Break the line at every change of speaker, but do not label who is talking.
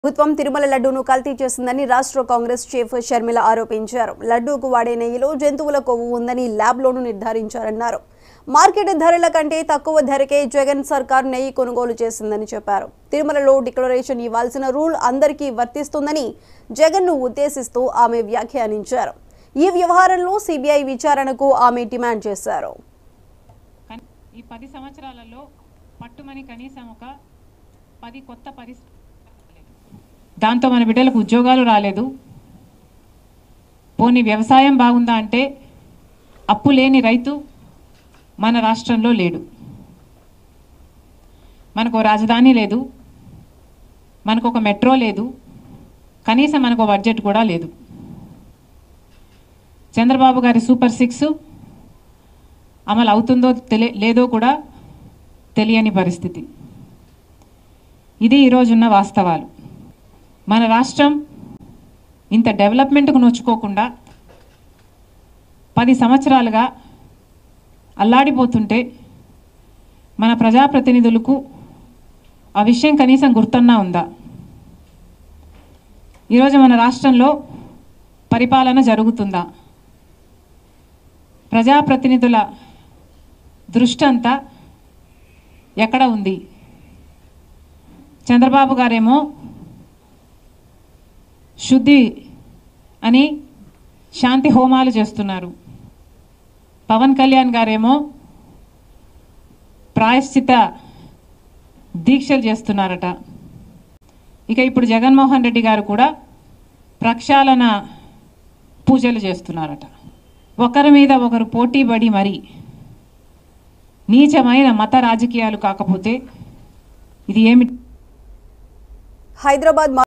ప్రభుత్వం తిరుమల లడ్డూను కల్తీ చేసిందని రాష్ట్ర కాంగ్రెస్ చీఫ్ షర్మిల ఆరోపించారు లడ్డూకు వాడే నెయ్యిలో జంతువుల కొవ్వు ఉందని ల్యాబ్లోనూ నిర్ధారించారన్నారు మార్కెట్ ధరల కంటే తక్కువ ధరకే జగన్ సర్కార్ నెయ్యి కొనుగోలు చేసిందని చెప్పారు తిరుమలలో డిక్లరేషన్ ఇవ్వాల్సిన రూల్ అందరికీ వర్తిస్తుందని జగన్ను ఉద్దేశిస్తూ ఆమె వ్యాఖ్యానించారు ఈ వ్యవహారంలో సిబిఐ విచారణకు ఆమె డిమాండ్ చేశారు
కన్- ఈ పది సంవత్సరాలలో పట్టుమని కనీసం ఒక పది కొత్త పరిశ్రమ దాంతో మన బిడ్డలకు ఉద్యోగాలు రాలేదు పోనీ వ్యవసాయం బాగుందా అంటే అప్పు లేని రైతు మన రాష్ట్రంలో లేడు మనకు ఓ రాజధాని లేదు మనకు ఒక మెట్రో లేదు కనీసం మనకు ఓ బడ్జెట్ కూడా లేదు చంద్రబాబు గారి సూపర్ సిక్స్ అమలు అవుతుందో తెలియ లేదో కూడా తెలియని పరిస్థితి ఇది ఈరోజున్న వాస్తవాలు మన రాష్ట్రం ఇంత డెవలప్మెంట్కు నోచుకోకుండా పది సంవత్సరాలుగా అల్లాడిపోతుంటే మన ప్రజాప్రతినిధులకు ఆ విషయం కనీసం గుర్తన్నా ఉందా ఈరోజు మన రాష్ట్రంలో పరిపాలన జరుగుతుందా ప్రజాప్రతినిధుల దృష్టి అంతా ఎక్కడ ఉంది చంద్రబాబు గారేమో శుద్ధి అని శాంతి హోమాలు చేస్తున్నారు పవన్ కళ్యాణ్ గారేమో ప్రాయశ్చిత దీక్షలు చేస్తున్నారట ఇక ఇప్పుడు జగన్మోహన్ రెడ్డి గారు కూడా ప్రక్షాళన పూజలు చేస్తున్నారట ఒకరి మీద ఒకరు పోటీపడి మరి నీచమైన మత రాజకీయాలు కాకపోతే ఇది ఏమి
హైదరాబాద్